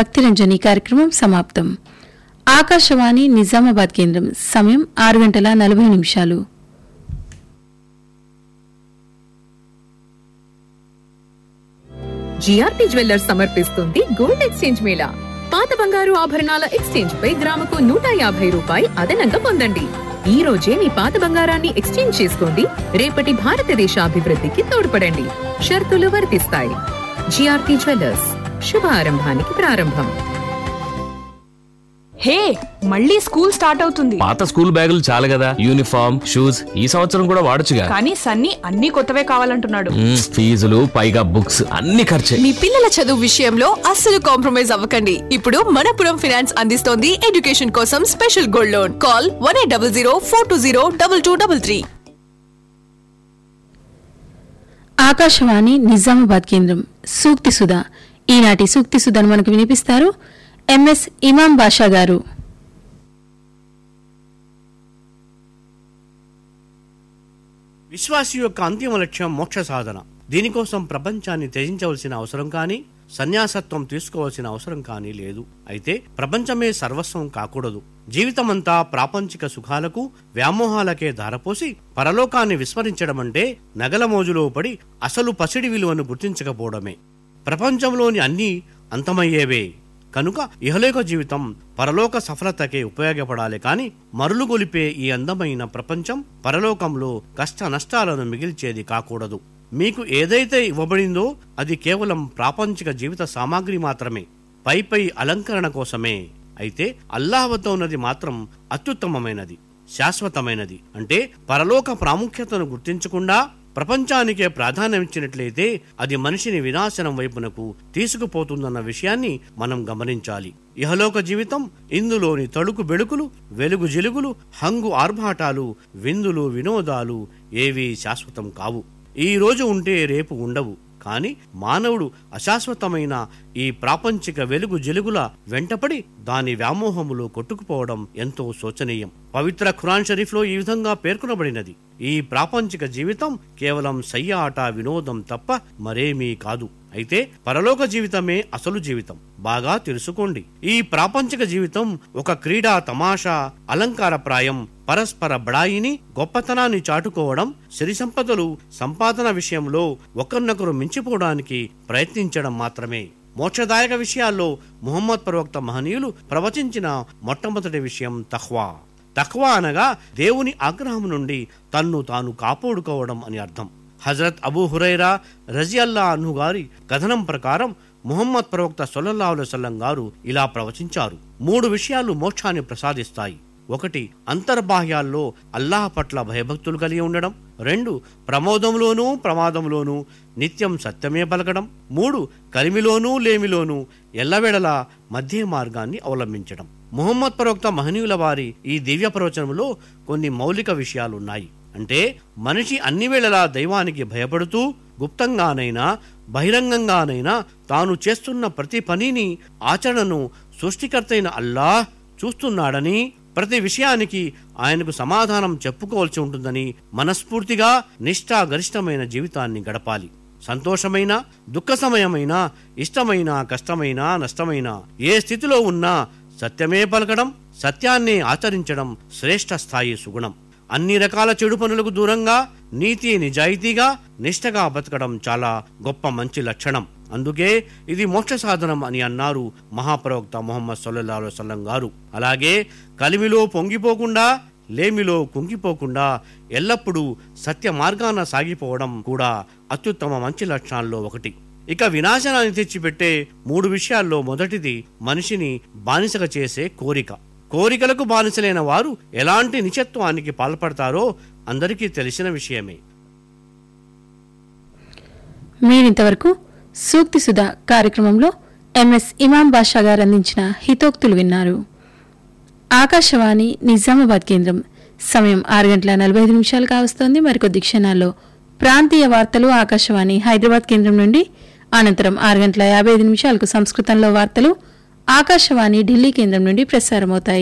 భక్తిరంజని కార్యక్రమం సమాప్తం ఆకాశవాణి నిజామాబాద్ కేంద్రం సమయం ఆరు గంటల నలభై నిమిషాలు జిఆర్పి జ్యువెల్లర్స్ సమర్పిస్తుంది గోల్డ్ ఎక్స్చేంజ్ మేళా పాత బంగారు ఆభరణాల ఎక్స్చేంజ్ పై గ్రాముకు నూట యాభై రూపాయి అదనంగా పొందండి ఈ రోజే మీ పాత బంగారాన్ని ఎక్స్చేంజ్ చేసుకోండి రేపటి భారతదేశ అభివృద్ధికి తోడ్పడండి షరతులు వర్తిస్తాయి జిఆర్పి జ్యువెల్లర్స్ శుభారంభానికి ప్రారంభం హే మళ్ళీ స్కూల్ స్టార్ట్ అవుతుంది పాత స్కూల్ బ్యాగులు చాలు కదా యూనిఫామ్ షూస్ ఈ సంవత్సరం కూడా వాడొచ్చుగా కానీ సన్నీ అన్ని కొత్తవే కావాలంటున్నాడు మ్మ్, ఫీజులు పైగా బుక్స్ అన్ని ఖర్చే మీ పిల్లల చదువు విషయంలో అస్సలు కాంప్రమైజ్ అవ్వకండి ఇప్పుడు మనపురం ఫైనాన్స్ అందిస్తోంది ఎడ్యుకేషన్ కోసం special gold loan call one eight double zero four two zero double two double three Akashvani Nizamabad కేంద్రం సూక్తి సుధా ఈనాటి సూక్తి సుధను మనకు వినిపిస్తారు ఎంఎస్ ఇమాం బాషా గారు విశ్వాసి యొక్క అంతిమ లక్ష్యం మోక్ష సాధన దీనికోసం ప్రపంచాన్ని త్యజించవలసిన అవసరం కానీ సన్యాసత్వం తీసుకోవాల్సిన అవసరం కానీ లేదు అయితే ప్రపంచమే సర్వస్వం కాకూడదు జీవితమంతా ప్రాపంచిక సుఖాలకు వ్యామోహాలకే ధారపోసి పరలోకాన్ని విస్మరించడం అంటే నగల మోజులో పడి అసలు పసిడి విలువను గుర్తించకపోవడమే ప్రపంచంలోని అన్నీ అంతమయ్యేవే కనుక ఇహలోక జీవితం పరలోక సఫలతకే ఉపయోగపడాలి కాని మరులు గొలిపే ఈ అందమైన ప్రపంచం పరలోకంలో కష్ట నష్టాలను మిగిల్చేది కాకూడదు మీకు ఏదైతే ఇవ్వబడిందో అది కేవలం ప్రాపంచిక జీవిత సామాగ్రి మాత్రమే పై పై అలంకరణ కోసమే అయితే అల్లాహవతో ఉన్నది మాత్రం అత్యుత్తమమైనది శాశ్వతమైనది అంటే పరలోక ప్రాముఖ్యతను గుర్తించకుండా ప్రపంచానికే ప్రాధాన్యమిచ్చినట్లయితే అది మనిషిని వినాశనం వైపునకు తీసుకుపోతుందన్న విషయాన్ని మనం గమనించాలి ఇహలోక జీవితం ఇందులోని తడుకు బెడుకులు వెలుగు జిలుగులు హంగు ఆర్భాటాలు విందులు వినోదాలు ఏవీ శాశ్వతం కావు ఈ రోజు ఉంటే రేపు ఉండవు కాని మానవుడు అశాశ్వతమైన ఈ ప్రాపంచిక వెలుగు జెలుగుల వెంటపడి దాని వ్యామోహములో కొట్టుకుపోవడం ఎంతో శోచనీయం పవిత్ర ఖురాన్ షరీఫ్లో ఈ విధంగా పేర్కొనబడినది ఈ ప్రాపంచిక జీవితం కేవలం సయ్యాట వినోదం తప్ప మరేమీ కాదు అయితే పరలోక జీవితమే అసలు జీవితం బాగా తెలుసుకోండి ఈ ప్రాపంచిక జీవితం ఒక క్రీడా తమాషా అలంకారప్రాయం పరస్పర బడాయిని గొప్పతనాన్ని చాటుకోవడం సిరి సంపదలు సంపాదన విషయంలో ఒకరినొకరు మించిపోవడానికి ప్రయత్నించడం మాత్రమే మోక్షదాయక విషయాల్లో ముహమ్మద్ ప్రవక్త మహనీయులు ప్రవచించిన మొట్టమొదటి విషయం తహ్వా తఖ్వా అనగా దేవుని ఆగ్రహం నుండి తన్ను తాను కాపాడుకోవడం అని అర్థం హజరత్ అబూ హురైరా రజియల్లా అన్హు గారి కథనం ప్రకారం ముహమ్మద్ ప్రవక్త సొల్లల్లాహు వసల్లం గారు ఇలా ప్రవచించారు మూడు విషయాలు మోక్షాన్ని ప్రసాదిస్తాయి ఒకటి అంతర్బాహ్యాల్లో అల్లాహ్ పట్ల భయభక్తులు కలిగి ఉండడం రెండు ప్రమోదంలోనూ ప్రమాదంలోనూ నిత్యం సత్యమే పలకడం మూడు కలిమిలోనూ లేమిలోనూ ఎల్లవేళలా మధ్య మార్గాన్ని అవలంబించడం ముహమ్మద్ ప్రవక్త మహనీయుల వారి ఈ దివ్య ప్రవచనంలో కొన్ని మౌలిక విషయాలున్నాయి అంటే మనిషి అన్ని వేళలా దైవానికి భయపడుతూ గుప్తంగానైనా బహిరంగంగానైనా తాను చేస్తున్న ప్రతి పనిని ఆచరణను సృష్టికర్తైన అల్లాహ్ చూస్తున్నాడని ప్రతి విషయానికి ఆయనకు సమాధానం చెప్పుకోవాల్సి ఉంటుందని మనస్ఫూర్తిగా నిష్ఠాగరిష్టమైన జీవితాన్ని గడపాలి సంతోషమైన దుఃఖ సమయమైన ఇష్టమైన కష్టమైన నష్టమైన ఏ స్థితిలో ఉన్నా సత్యమే పలకడం సత్యాన్నే ఆచరించడం శ్రేష్ఠ స్థాయి సుగుణం అన్ని రకాల చెడు పనులకు దూరంగా నీతి నిజాయితీగా నిష్ఠగా బతకడం చాలా గొప్ప మంచి లక్షణం అందుకే ఇది మోక్ష సాధనం అని అన్నారు మహాప్రవక్త మొహమ్మద్ సల్లల్లాహు అలైహి వసల్లం గారు అలాగే కలిమిలో పొంగిపోకుండా లేమిలో కుంగిపోకుండా ఎల్లప్పుడూ సత్య మార్గాన సాగిపోవడం కూడా అత్యుత్తమ మంచి లక్షణాల్లో ఒకటి ఇక వినాశనాన్ని తెచ్చిపెట్టే మూడు విషయాల్లో మొదటిది మనిషిని బానిసగా చేసే కోరిక కోరికలకు బానిసలైన వారు ఎలాంటి నిచత్వానికి పాల్పడతారో అందరికీ తెలిసిన విషయమే మీరింతవరకు సూక్తి సుధా కార్యక్రమంలో ఎంఎస్ ఇమాం బాషా గారు అందించిన హితోక్తులు విన్నారు ఆకాశవాణి నిజామాబాద్ కేంద్రం సమయం ఆరు గంటల నలభై ఐదు నిమిషాలు కావస్తోంది మరికొద్ది క్షణాల్లో ప్రాంతీయ వార్తలు ఆకాశవాణి హైదరాబాద్ కేంద్రం నుండి అనంతరం ఆరు గంటల యాభై ఐదు నిమిషాలకు సంస్కృతంలో వార్తలు ఆకాశవాణి ఢిల్లీ కేంద్రం నుండి ప్రసారమవుతాయి